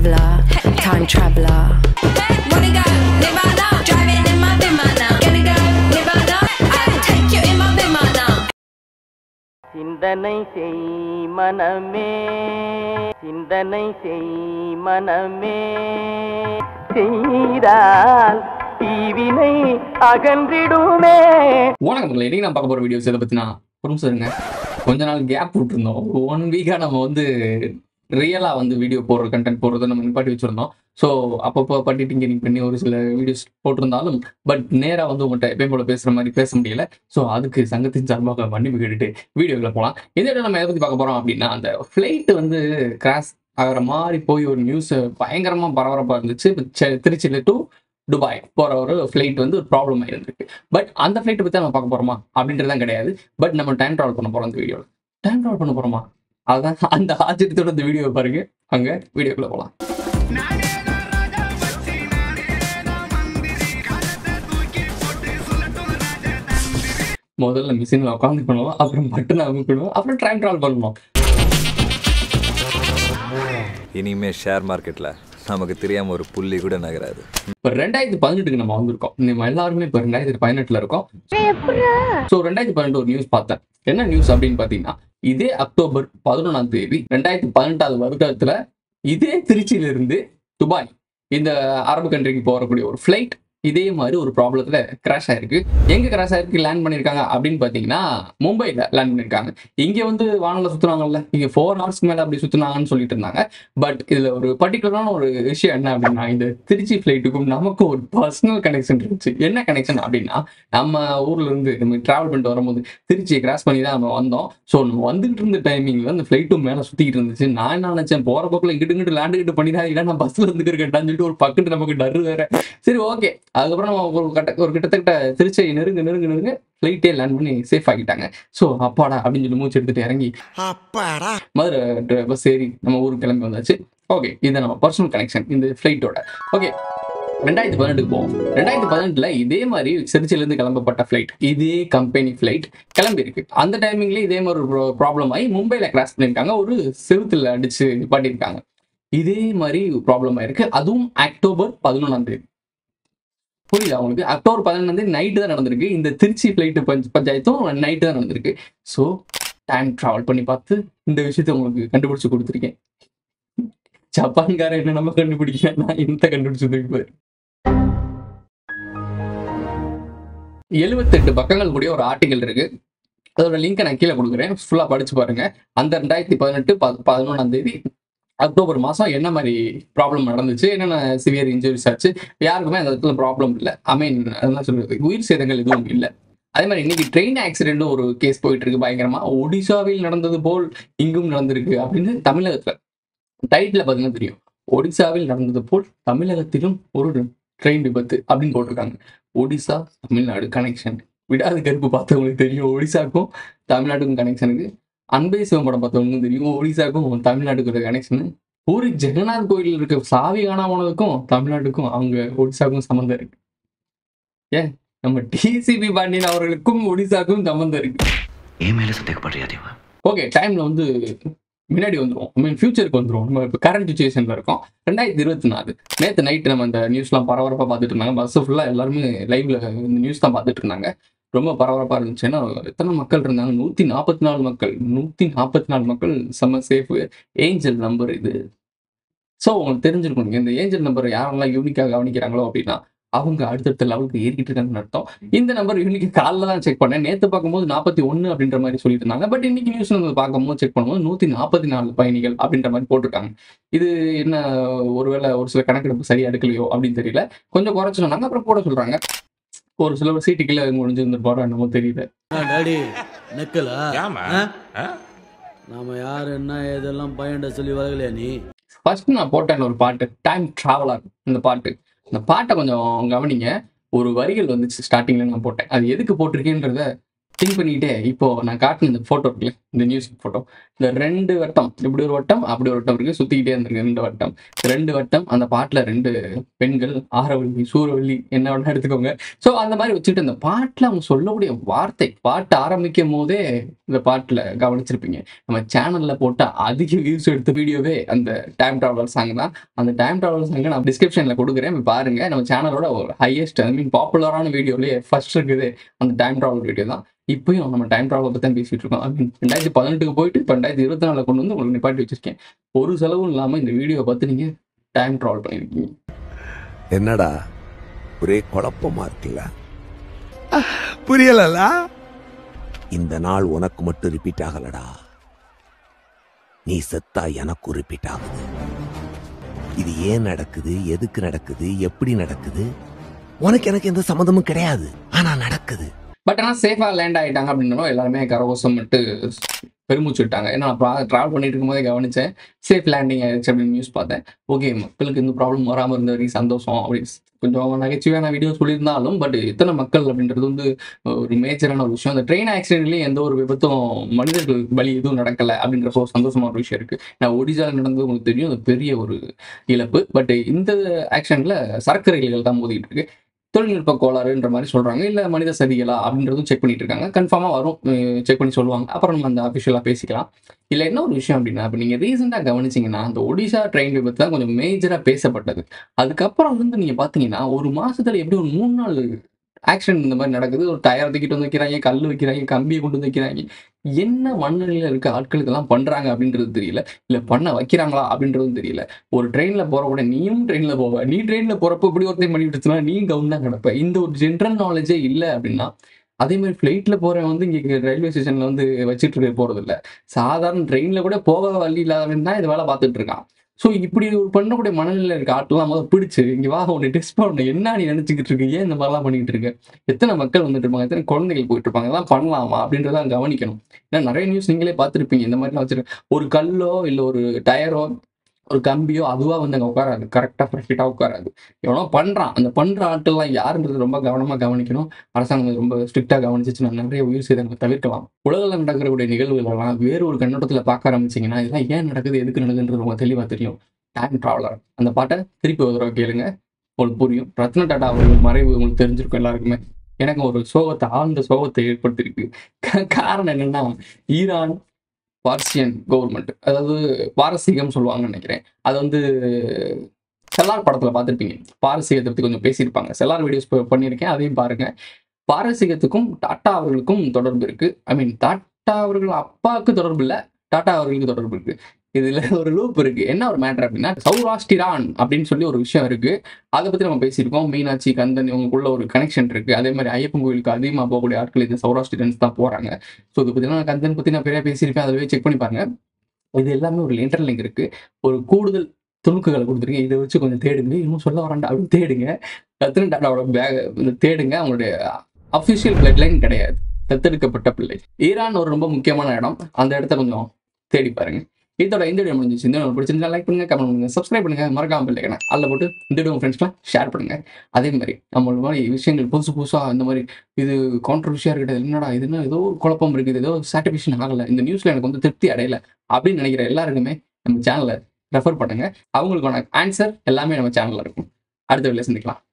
traveler, time traveler. Wanna go Nirvana? Driving in my Vimana. Gonna go Nirvana? I'll take you in my Vimana. சிந்தனை செய் மனமே சிந்தனை செய் மனமே செய்தால் தீவினை அகன்றிடுமே வணக்கம் மக்களே இன்னைக்கு நான் பார்க்க போற வீடியோஸ் எதை பத்தினா ஒரு நிமிஷம் இருங்க கொஞ்ச நாள் கேப் விட்டுருந்தோம் ஒன் வீக்கா நம்ம வந்து ரியலா வந்து வீடியோ போடுற கண்டென்ட் போடுறத நம்ம நிப்பாட்டி வச்சிருந்தோம் ஸோ அப்பப்போ பட்டி டிங்கரிங் பண்ணி ஒரு சில வீடியோஸ் போட்டிருந்தாலும் பட் நேரா வந்து உங்கள்கிட்ட எப்பயும் போல பேசுற மாதிரி பேச முடியல ஸோ அதுக்கு சங்கத்தின் சார்பாக மன்னிப்பு கேட்டுட்டு வீடியோவில் போகலாம் இந்த இடம் நம்ம எதை பத்தி பார்க்க போறோம் அப்படின்னா அந்த ஃப்ளைட் வந்து கிராஷ் ஆகிற மாதிரி போய் ஒரு நியூஸ் பயங்கரமா பரபரப்பா இருந்துச்சு இப்ப செ- திருச்சியில டு துபாய் போற ஒரு ஃப்ளைட் வந்து ஒரு ப்ராப்ளம் ஆயிருந்திருக்கு பட் அந்த ஃப்ளைட்டை பத்தி நம்ம பார்க்க போறோமா அப்படின்றதுலாம் கிடையாது பட் நம்ம டைம் ட்ராவல் பண்ண போறோம் அந்த வீடியோவில் டைம் ட்ராவல் பண்ண போறோமா அதான் அந்த ஆச்சரியத்தோட இந்த வீடியோவை பாருங்க அங்க வீடியோக்குள்ள போகலாம் முதல்ல மிஷினில் உட்காந்து பண்ணுவோம் அப்புறம் பட்டன் அமுக்கணும் அப்புறம் டைம் ட்ராவல் பண்ணணும் இனிமே ஷேர் மார்க்கெட்ல நமக்கு தெரியாம ஒரு புள்ளி கூட நகராது இப்போ ரெண்டாயிரத்தி பதினெட்டுக்கு நம்ம வந்திருக்கோம் நம்ம எல்லாருமே இப்போ ரெண்டாயிரத்தி பதினெட்டுல இருக்கோம் ஸோ ரெண்டாயிரத்தி பதினெட்டு ஒரு நியூஸ் பார்த்தேன் என்ன நியூஸ் அப்படின்னு பார்த்தீங்கன்னா இதே அக்டோபர் பதினொன்றாம் தேதி ரெண்டாயிரத்தி பதினெட்டாவது வருடத்துல இதே திருச்சியில இருந்து துபாய் இந்த அரபு கண்ட்ரிக்கு போகக்கூடிய ஒரு ஃப்ளைட் இதே மாதிரி ஒரு ப்ராப்ளத்துல கிராஷ் ஆயிருக்கு எங்க கிராஷ் ஆயிருக்கு லேண்ட் பண்ணிருக்காங்க அப்படின்னு பாத்தீங்கன்னா மும்பைல லேண்ட் பண்ணிருக்காங்க இங்க வந்து வானல சுத்துனாங்கல்ல இங்க ஃபோர் ஹவர்ஸ்க்கு மேல அப்படி சுத்துனாங்கன்னு சொல்லிட்டு இருந்தாங்க பட் இதுல ஒரு பர்டிகுலரான ஒரு விஷயம் என்ன அப்படின்னா இந்த திருச்சி ஃபிளைட்டுக்கும் நமக்கும் ஒரு பர்சனல் கனெக்ஷன் இருந்துச்சு என்ன கனெக்ஷன் அப்படின்னா நம்ம ஊர்ல இருந்து நம்ம டிராவல் பண்ணிட்டு வரும்போது திருச்சியை கிராஸ் பண்ணி தான் நம்ம வந்தோம் ஸோ நம்ம வந்துகிட்டு இருந்த டைமிங்ல அந்த ஃபிளைட்டும் மேல சுத்திக்கிட்டு இருந்துச்சு நான் என்ன நினைச்சேன் போற பக்கம் இங்கிட்டு இங்கிட்டு லேண்டு கிட்ட பண்ணிடாதீங்க நான் பஸ்ல இருந்துக்கிறேன்டான்னு சொல்லிட்டு ஒரு பக்கத்து நமக்கு டரு வேற சரி ஓகே அதுக்கப்புறம் நம்ம ஒரு கட்ட ஒரு கிட்டத்தட்ட திருச்சியை நெருங்க நெருங்க நெருங்க ஃபிளைட்டே லேண்ட் பண்ணி சேஃப் ஆகிட்டாங்க ஸோ அப்பாடா அப்படின்னு சொல்லி மூச்சு எடுத்துட்டு இறங்கி அப்பாடா மதுரை பஸ் ஏறி நம்ம ஊருக்கு கிளம்பி வந்தாச்சு ஓகே இது நம்ம பர்சனல் கனெக்ஷன் இந்த ஃப்ளைட்டோட ஓகே ரெண்டாயிரத்தி பதினெட்டுக்கு போவோம் ரெண்டாயிரத்தி பதினெட்டுல இதே மாதிரி திருச்சியிலேருந்து கிளம்பப்பட்ட ஃப்ளைட் இதே கம்பெனி ஃப்ளைட் கிளம்பி இருக்கு அந்த டைமிங்ல இதே மாதிரி ஒரு ப்ராப்ளம் ஆகி மும்பைல கிராஸ் பண்ணியிருக்காங்க ஒரு செவுத்துல அடிச்சு நிப்பாட்டியிருக்காங்க இதே மாதிரி ப்ராப்ளம் ஆயிருக்கு அதுவும் அக்டோபர் பதினொன்றாம் தேதி புரியுது அவங்களுக்கு அக்டோபர் பதினொன்றாம் தேதி நைட்டு தான் நடந்திருக்கு இந்த திருச்சி ஃப்ளைட்டு பஞ்ச் பஞ்சாயத்தும் நைட்டு தான் நடந்திருக்கு ஸோ டைம் ட்ராவல் பண்ணி பார்த்து இந்த விஷயத்தை உங்களுக்கு கண்டுபிடிச்சு கொடுத்துருக்கேன் ஜப்பான்காரன் என்ன நம்ம கண்டுபிடிக்கல நான் இந்த கண்டுபிடிச்சு தூக்கிப்பாரு எழுபத்தெட்டு பக்கங்கள் கூடிய ஒரு ஆர்டிகல் இருக்கு அதோட லிங்கை நான் கீழே கொடுக்குறேன் ஃபுல்லா படிச்சு பாருங்க அந்த ரெண்டாயிரத்தி பதினெட்டு பதினொன்றாம் தேதி அக்டோபர் மாதம் என்ன மாதிரி ப்ராப்ளம் நடந்துச்சு என்னென்ன சிவியர் இன்ஜுரிஸ் ஆச்சு யாருக்குமே அந்த இடத்துல ப்ராப்ளம் இல்லை ஐ மீன் என்ன சொல்றது உயிர் சேதங்கள் எதுவும் இல்லை அதே மாதிரி இன்னைக்கு ட்ரெயின் ஆக்சிடென்ட்டும் ஒரு கேஸ் போயிட்டு இருக்கு பயங்கரமா ஒடிசாவில் நடந்தது போல் இங்கும் நடந்திருக்கு அப்படின்னு தமிழகத்துல டைட்டில் பார்த்தீங்கன்னா தெரியும் ஒடிசாவில் நடந்தது போல் தமிழகத்திலும் ஒரு ட்ரெயின் விபத்து அப்படின்னு போட்டிருக்காங்க ஒடிசா தமிழ்நாடு கனெக்ஷன் விடாத கருப்பு பார்த்தவங்களுக்கு தெரியும் ஒடிசாக்கும் தமிழ்நாட்டுக்கும் கனெக்ஷனுக்கு அன்பே சிவம் படம் பார்த்தவங்களுக்கும் தெரியும் ஒடிசாக்கும் தமிழ்நாட்டுக்கு ஒரு கனெக்ஷன் பூரி ஜெகநாத் கோயில் இருக்க சாவி காணாம போனதுக்கும் தமிழ்நாட்டுக்கும் அவங்க ஒடிசாக்கும் சம்மந்தம் இருக்கு ஏன் நம்ம டிசிபி பாண்டியன் அவர்களுக்கும் ஒடிசாக்கும் சம்மந்தம் இருக்கு ஏன் மேல சந்தேகப்படுறியா தேவா ஓகே டைம்ல வந்து முன்னாடி வந்துரும் ஐ மீன் ஃபியூச்சருக்கு வந்துரும் நம்ம இப்போ கரண்ட் சுச்சுவேஷன்ல இருக்கோம் ரெண்டாயிரத்தி இருபத்தி நாலு நேற்று நைட்டு நம்ம இந்த நியூஸ்லாம் பரபரப்பாக பார்த்துட்டு இருந்தாங்க பஸ் ஃபுல்லாக எல்லாருமே லைவ்ல இந்த நியூஸ் தான் பார்த்துட்டு இருந்தாங்க ரொம்ப பரபரப்பாக இருந்துச்சு ஏன்னா எத்தனை மக்கள் இருந்தாங்க நூற்றி நாற்பத்தி நாலு மக்கள் நூற்றி நாற்பத்தி நாலு மக்கள் செம்ம சேஃப் ஏஞ்சல் நம்பர் இது ஸோ உங்களுக்கு தெரிஞ்சிருக்கும் நீங்க இந்த ஏஞ்சல் நம்பர் யாரெல்லாம் யூனிக்காக கவனிக்கிறாங்களோ அப்படின்னா அவங்க அடுத்தடுத்த லெவலுக்கு ஏறிக்கிட்டு இருக்காங்கன்னு அர்த்தம் இந்த நம்பர் இன்னைக்கு காலைல தான் செக் பண்ணேன் நேற்று பார்க்கும்போது நாற்பத்தி ஒன்று அப்படின்ற மாதிரி சொல்லிட்டு இருந்தாங்க பட் இன்னைக்கு நியூஸ் நம்ம பார்க்கும்போது செக் பண்ணும்போது நூற்றி நாற்பத்தி நாலு பயணிகள் அப்படின்ற மாதிரி போட்டிருக்காங்க இது என்ன ஒருவேளை ஒரு சில கணக்கெடுப்பு சரியா எடுக்கலையோ அப்படின்னு தெரியல கொஞ்சம் குறைச்சு சொன்னாங்க அப்புறம் போட சொல்றாங்க ஒரு சில சீட்டு கீழே முடிஞ்சிருந்துருப்பாரோ என்னமோ தெரியல டாடி நக்கலா நாம யார் என்ன இதெல்லாம் பையன்ட சொல்லி வளரலையா நீ ஃபர்ஸ்ட் நான் போட்டேன் ஒரு பாட்டு டைம் டிராவலர் இந்த பாட்டு இந்த பாட்டை கொஞ்சம் கவனிங்க ஒரு வரிகள் வந்துச்சு ஸ்டார்டிங்ல நான் போட்டேன் அது எதுக்கு போட்டிருக்கேன்றத திங்க் பண்ணிக்கிட்டே இப்போ நான் காட்டின இந்த ஃபோட்டோ இருக்குல்ல இந்த நியூஸ் ஃபோட்டோ இந்த ரெண்டு வட்டம் இப்படி ஒரு வட்டம் அப்படி ஒரு வட்டம் இருக்கு சுத்திக்கிட்டே இருந்திருக்கு ரெண்டு வட்டம் ரெண்டு வட்டம் அந்த பாட்டில் ரெண்டு பெண்கள் ஆரவள்ளி சூரவள்ளி என்ன வேணா எடுத்துக்கோங்க ஸோ அந்த மாதிரி வச்சுக்கிட்டு அந்த பாட்டில் அவங்க சொல்லக்கூடிய வார்த்தை பாட்டு ஆரம்பிக்கும் போதே இந்த பாட்டில் கவனிச்சிருப்பீங்க நம்ம சேனலில் போட்ட அதிக வியூஸ் எடுத்த வீடியோவே அந்த டைம் ட்ராவலர் சாங் தான் அந்த டைம் ட்ராவலர் சாங்கை நான் டிஸ்கிரிப்ஷனில் கொடுக்குறேன் போய் பாருங்க நம்ம சேனலோட ஒரு ஹையஸ்ட் ஐ மீன் பாப்புலரான வீடியோலேயே ஃபர்ஸ்ட் இருக்குது அந்த டைம் ட்ராவல் வீடியோ தான் இப்பயும் நம்ம டைம் ட்ராவல் பற்றி தான் பேசிட்டு இருக்கோம் ஐ மீன் ரெண்டாயிரத்தி பதினெட்டுக்கு போயிட்டு இப்போ ரெண்டாயிரத்தி இருபத்தி நாலில் கொண்டு வந்து உங்களுக்கு நிப்பாட்டி வச்சிருக்கேன் ஒரு செலவும் இல்லாமல் இந்த வீடியோ பார்த்து நீங்கள் டைம் ட்ராவல் பண்ணியிருக்கீங்க என்னடா ஒரே குழப்பமா இருக்குல்ல புரியலல இந்த நாள் உனக்கு மட்டும் ரிப்பீட் ஆகலடா நீ செத்தா எனக்கும் ரிப்பீட் ஆகுது இது ஏன் நடக்குது எதுக்கு நடக்குது எப்படி நடக்குது உனக்கு எனக்கு எந்த சம்மந்தமும் கிடையாது ஆனா நடக்குது பட் ஆனால் சேஃபாக லேண்ட் ஆகிட்டாங்க அப்படின்னாலும் எல்லாருமே கரகோசம் விட்டு பெருமூச்சு விட்டாங்க ஏன்னா நான் ட்ராவல் பண்ணிட்டு இருக்கும்போதே கவனிச்சேன் சேஃப் லேண்டிங் ஆயிடுச்சு அப்படின்னு நியூஸ் பார்த்தேன் ஓகே மக்களுக்கு இந்த ப்ராப்ளம் வராமல் இருந்த வரைக்கும் சந்தோஷம் அப்படி கொஞ்சம் நகைச்சுவையான வீடியோ சொல்லியிருந்தாலும் பட் எத்தனை மக்கள் அப்படின்றது வந்து ஒரு மேஜரான ஒரு விஷயம் அந்த ட்ரெயின் ஆக்சிடென்ட்லேயும் எந்த ஒரு விபத்தும் மனிதர்கள் பலி எதுவும் நடக்கலை அப்படின்ற ஒரு சந்தோஷமான ஒரு விஷயம் இருக்கு நான் ஒடிசாவில் நடந்தது உங்களுக்கு தெரியும் அது பெரிய ஒரு இழப்பு பட் இந்த ஆக்சிடென்ட்ல சரக்கு ரயில்கள் தான் மோதிட்டு இருக்கு தொழில்நுட்ப கோளாறுன்ற மாதிரி சொல்றாங்க இல்ல மனித சதிகளா அப்படின்றதும் செக் பண்ணிட்டு இருக்காங்க கன்ஃபார்மா வரும் செக் பண்ணி சொல்லுவாங்க அப்புறம் நம்ம அந்த அஃபிஷியலா பேசிக்கலாம் இல்ல என்ன ஒரு விஷயம் அப்படின்னா இப்போ நீங்க ரீசெண்டா கவனிச்சீங்கன்னா அந்த ஒடிசா ட்ரெயின் விபத்து தான் கொஞ்சம் மேஜரா பேசப்பட்டது அதுக்கப்புறம் வந்து நீங்க பாத்தீங்கன்னா ஒரு மாசத்துல எப்படி ஒரு மூணு நாள் ஆக்சிடென்ட் இந்த மாதிரி நடக்குது ஒரு டயர் தூக்கிட்டு வந்து வைக்கிறாங்க கல் வைக்கிறாங்க கம்பியை கொண்டு வந்து வைக்கிறாங்க என்ன மனநிலையில இருக்க ஆட்களுக்கு எல்லாம் பண்றாங்க அப்படின்றது தெரியல இல்ல பண்ண வைக்கிறாங்களா அப்படின்றதும் தெரியல ஒரு ட்ரெயின்ல போற கூட நீயும் ட்ரெயின்ல போவ நீ ட்ரெயின்ல போறப்ப இப்படி ஒருத்தையும் பண்ணிட்டு இருந்துச்சுன்னா நீ கவுன் தான் கிடப்ப இந்த ஒரு ஜென்ரல் நாலேஜே இல்லை அப்படின்னா அதே மாதிரி ஃப்ளைட்ல போறவன் வந்து இங்க ரயில்வே ஸ்டேஷன்ல வந்து வச்சுட்டு இருக்க போறது இல்ல சாதாரண ட்ரெயின்ல கூட போக வழி இல்லாதவன் தான் இது வேலை பார்த்துட்டு இருக்கான் ஸோ இப்படி ஒரு பண்ணக்கூடிய மனநிலையில் இருக்க ஆட்டெல்லாம் முதல்ல பிடிச்சு இங்க வா உன்னை டெஸ்ட் பண்ண என்ன நீ நினைச்சுக்கிட்டு இருக்க ஏன் இந்த மாதிரிலாம் பண்ணிட்டு இருக்க எத்தனை மக்கள் வந்துட்டு இருப்பாங்க எத்தனை குழந்தைகள் போயிட்டு இருப்பாங்க இதெல்லாம் பண்ணலாமா அப்படின்றத கவனிக்கணும் ஏன்னா நிறைய நியூஸ் நீங்களே பார்த்துருப்பீங்க இந்த மாதிரிலாம் வச்சிருக்க ஒரு கல்லோ இல்லை ஒரு டயரோ ஒரு கம்பியோ அதுவா வந்து அங்கே உட்காராது கரெக்டாக பர்ஃபெக்டாக உட்காராது எவனோ பண்ணுறான் அந்த பண்ணுற ஆட்கள்லாம் யாருன்றது ரொம்ப கவனமாக கவனிக்கணும் அரசாங்கம் இது ரொம்ப ஸ்ட்ரிக்டாக கவனிச்சிச்சுன்னா நிறைய உயிர் சேதங்களை தவிர்க்கலாம் உலகில் நடக்கக்கூடிய நிகழ்வுகளெல்லாம் வேறு ஒரு கண்ணோட்டத்தில் பார்க்க ஆரம்பிச்சிங்கன்னா இதெல்லாம் ஏன் நடக்குது எதுக்கு நடக்குதுன்றது ரொம்ப தெளிவாக தெரியும் டைம் ட்ராவலர் அந்த பாட்டை திருப்பி ஒரு தடவை கேளுங்க உங்களுக்கு புரியும் ரத்ன டாடா அவர்கள் மறைவு உங்களுக்கு தெரிஞ்சிருக்கும் எல்லாருக்குமே எனக்கு ஒரு சோகத்தை ஆழ்ந்த சோகத்தை ஏற்படுத்தியிருக்கு கா- காரணம் என்னன்னா ஈரான் பார்சியன் கவர்மெண்ட் அதாவது பாரசீகம் சொல்லுவாங்கன்னு நினைக்கிறேன் அது வந்து செல்லார் படத்துல பார்த்துருப்பீங்க பாரசீகத்தை பத்தி கொஞ்சம் பேசியிருப்பாங்க செல்லார் வீடியோஸ் பண்ணியிருக்கேன் அதையும் பாருங்க பாரசீகத்துக்கும் டாட்டா அவர்களுக்கும் தொடர்பு இருக்கு ஐ மீன் டாட்டா அவர்கள் அப்பாவுக்கு தொடர்பு இல்லை டாட்டா அவர்களுக்கு தொடர்பு இருக்கு இதுல ஒரு லூப் இருக்கு என்ன ஒரு மேட்டர் அப்படின்னா சௌராஷ்டிரான் அப்படின்னு சொல்லி ஒரு விஷயம் இருக்கு அதை பத்தி நம்ம பேசியிருக்கோம் மீனாட்சி கந்தன் இவங்களுக்குள்ள ஒரு கனெக்ஷன் இருக்கு அதே மாதிரி ஐயப்பன் கோயிலுக்கு அதிகமாக போகக்கூடிய ஆட்கள் இந்த சௌராஷ்டிரன்ஸ் தான் போறாங்க ஸோ இதை பத்தி நான் கந்தன் பத்தி நான் பெரிய பேசியிருக்கேன் அதை செக் பண்ணி பாருங்க இது எல்லாமே ஒரு இன்டர்லிங்க் இருக்கு ஒரு கூடுதல் துணுக்குகளை கொடுத்துருக்கேன் இதை வச்சு கொஞ்சம் தேடுங்க இன்னும் சொல்ல வராண்டா அப்படின்னு தேடுங்க ரத்ன டாடாவோட பேக் தேடுங்க அவங்களுடைய அஃபிஷியல் பிளட் லைன் கிடையாது தத்தெடுக்கப்பட்ட பிள்ளை ஈரான் ஒரு ரொம்ப முக்கியமான இடம் அந்த இடத்த கொஞ்சம் தேடி பாருங்க இதோட இந்த வீடியோ முடிஞ்சிச்சு இந்த வீடியோ பிடிச்சிருந்தா லைக் பண்ணுங்க கமெண்ட் பண்ணுங்க சப்ஸ்கிரைப் பண்ணுங்க மறக்காம பிள்ளைங்க அதில் போட்டு இந்த வீடியோ உங்க ஃப்ரெண்ட்ஸ்லாம் ஷேர் பண்ணுங்க அதே மாதிரி நம்ம மாதிரி விஷயங்கள் புதுசு புதுசாக இந்த மாதிரி இது கான்ட்ரவர்ஷியாக இருக்கிறது என்னடா இதுன்னா ஏதோ ஒரு குழப்பம் இருக்குது ஏதோ சாட்டிஸ்ஃபேக்ஷன் ஆகலை இந்த நியூஸ்ல எனக்கு வந்து திருப்தி அடையல அப்படின்னு நினைக்கிற எல்லாருக்குமே நம்ம சேனலை ரெஃபர் பண்ணுங்க அவங்களுக்கான ஆன்சர் எல்லாமே நம்ம சேனல்ல இருக்கும் அடுத்த வீடியோ சந்திக்கலாம்